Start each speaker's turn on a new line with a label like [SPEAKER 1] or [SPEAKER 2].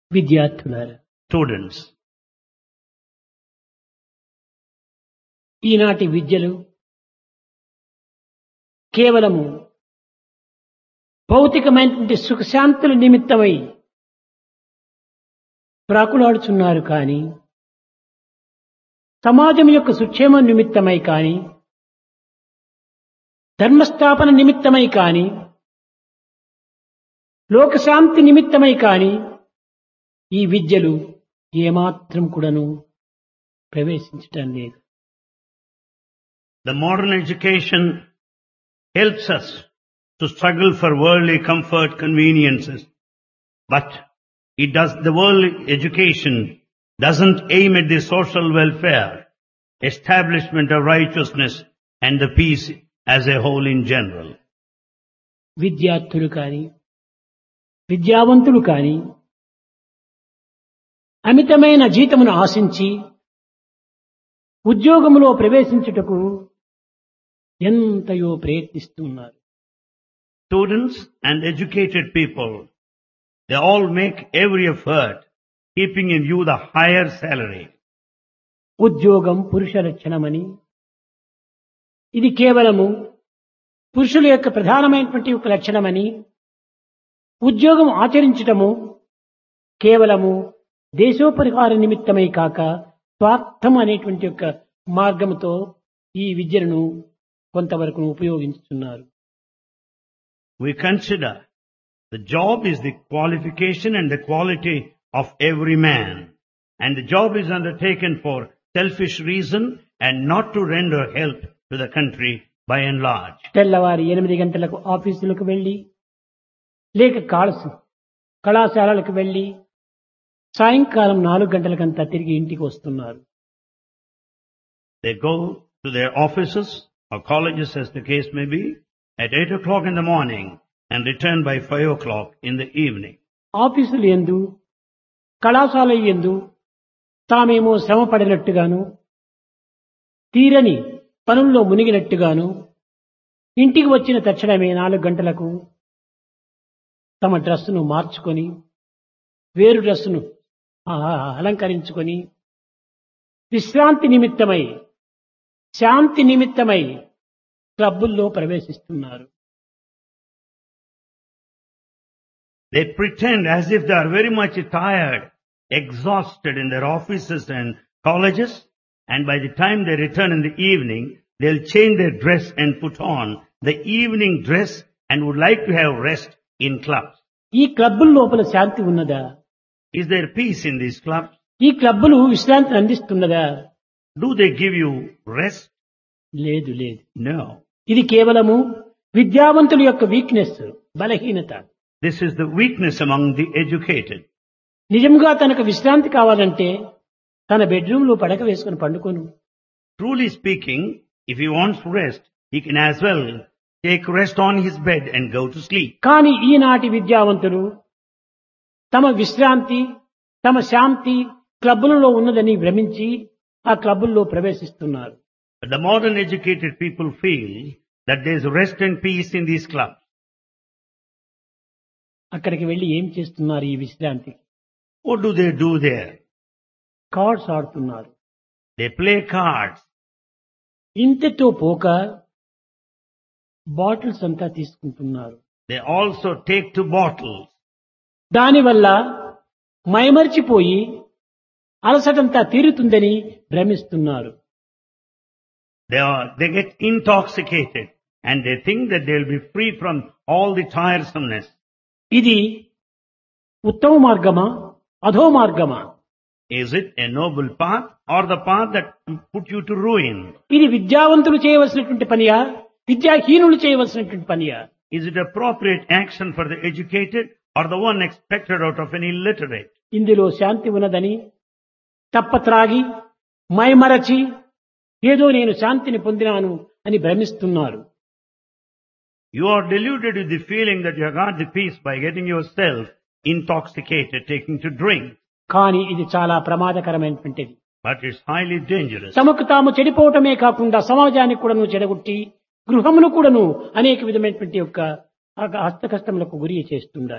[SPEAKER 1] విద్యార్థులారా
[SPEAKER 2] Students,
[SPEAKER 1] ఈనాటి విద్యలు కేవలము భౌతికమైనటువంటి సుఖశాంతుల నిమిత్తమై ప్రాకులాడుచున్నారు కాని సమాజం యొక్క సుక్షేమం నిమిత్తమై కాని ధర్మస్థాపన నిమిత్తమై కాని లోకశాంతి నిమిత్తమై కాని ఈ విద్యలు ఏమాత్రం కూడాను ప్రవేశించటం లేదు
[SPEAKER 2] the modern education helps us to struggle for worldly comfort, conveniences. But it does, the worldly education doesn't aim at the social welfare, establishment of righteousness and the peace as a whole in general.
[SPEAKER 1] విద్యార్థులు కాని విద్యావంతులు కాని అమితమైన జీతమును ఆశించి ఉద్యోగములో ప్రవేశించుటకు ఎంతయో ప్రయత్నిస్తున్నారు
[SPEAKER 2] Students and educated people, they all make every effort keeping in view the higher salary.
[SPEAKER 1] ఉద్యోగం పురుష లక్షణమని ఇది కేవలము పురుషుల యొక్క ప్రధానమైనటువంటి ఒక లక్షణమని ఉద్యోగం ఆచరించటము కేవలము దేశోపరిహార నిమిత్తమై కాక స్వార్థం అనేటువంటి యొక్క మార్గముతో ఈ విద్యను కొంతవరకు ఉపయోగించుతున్నారు
[SPEAKER 2] We consider the job is the qualification and the quality of every man. And the job is undertaken for selfish reason and not to render help to the country by and large.
[SPEAKER 1] తెల్లవారి ఎనిమిది గంటలకు ఆఫీసులకు వెళ్లి లేక calls కళాశాలలకు వెళ్లి సాయంకాలం నాలుగు గంటలకంతా తిరిగి ఇంటికి వస్తున్నారు
[SPEAKER 2] They go to their offices or colleges as the case may be at 8 o'clock in the morning and return by 5 o'clock in the evening.
[SPEAKER 1] ఆఫీసులు ఎందు కళాశాల ఎందు తామేమో శ్రమ పడినట్టుగాను తీరని పనుల్లో మునిగినట్టుగాను ఇంటికి వచ్చిన తక్షణమే నాలుగు గంటలకు తమ డ్రెస్సును మార్చుకొని వేరు డ్రెస్సును ఆ, అలంకరించుకొని విశ్రాంతి నిమిత్తమై శాంతి నిమిత్తమై క్లబ్బుల్లో ప్రవేశిస్తున్నారు
[SPEAKER 2] They pretend as if they are very much tired, exhausted in their offices and colleges, and by the time they return in the evening, they'll change their dress and put on the evening dress and would like to have rest in clubs.
[SPEAKER 1] ఈ క్లబ్బుల లోపల శాంతి ఉన్నదా
[SPEAKER 2] Is there peace in these clubs?
[SPEAKER 1] ఈ క్లబ్బులు విశ్రాంతిని అందిస్తున్నదా
[SPEAKER 2] Do they give you rest?
[SPEAKER 1] లేదు లేదు
[SPEAKER 2] No.
[SPEAKER 1] ఇది కేవలము విద్యావంతుల యొక్క వీక్నెస్ బలహీనత
[SPEAKER 2] This is the weakness among the educated.
[SPEAKER 1] నిజంగా తనకు విశ్రాంతి కావాలంటే తన బెడ్రూమ్ లో పడక వేసుకుని పండుకోను
[SPEAKER 2] Truly speaking, if he wants rest, he can as well take rest on his bed and go to sleep.
[SPEAKER 1] కానీ ఈనాటి విద్యావంతులు తమ విశ్రాంతి తమ శాంతి క్లబ్బులలో ఉన్నదని భ్రమించి ఆ క్లబ్బుల్లో ప్రవేశిస్తున్నారు
[SPEAKER 2] But the modern educated people feel that there is rest and peace in these clubs.
[SPEAKER 1] అక్కడికి వెళ్లి ఏం చేస్తున్నారు ఈ విశ్రాంతి
[SPEAKER 2] What do they do there?
[SPEAKER 1] Cards ఆడుతున్నారు
[SPEAKER 2] They play cards.
[SPEAKER 1] ఇంతతో పోక బాటిల్స్ అంతా తీసుకుంటున్నారు
[SPEAKER 2] They also take to bottles.
[SPEAKER 1] దానివల్ల మైమరిచిపోయి అలసటంతా తీరుతుందని భ్రమిస్తున్నారు
[SPEAKER 2] They are, they get intoxicated and they think that they'll be free from all the tiresomeness.
[SPEAKER 1] ఇది ఉత్తమ మార్గమా అధో మార్గమా
[SPEAKER 2] Is it a noble path or the path that put you to ruin?
[SPEAKER 1] ఇది విద్యావంతులు చేయవలసినటువంటి పనియా విద్యాహీనులు చేయవలసినటువంటి పనియా
[SPEAKER 2] Is it appropriate action for the educated or the one expected out of an illiterate?
[SPEAKER 1] ఇందులో శాంతి ఉన్నదని తప్పత్రాగి మైమరచి ఏదో నేను శాంతిని పొందినాను అని భ్రమిస్తున్నారు
[SPEAKER 2] You are deluded with the feeling that you have got the peace by getting yourself intoxicated, taking to drink.
[SPEAKER 1] కానీ ఇది చాలా ప్రమాదకరమైనటువంటిది
[SPEAKER 2] But it's highly dangerous.
[SPEAKER 1] తమకు తాము చెడిపోవటమే కాకుండా సమాజానికి కూడాను చెడగొట్టి గృహమును కూడాను అనేక విధమైనటువంటి యొక్క హస్తకష్టములకు గురి చేస్తుండాలి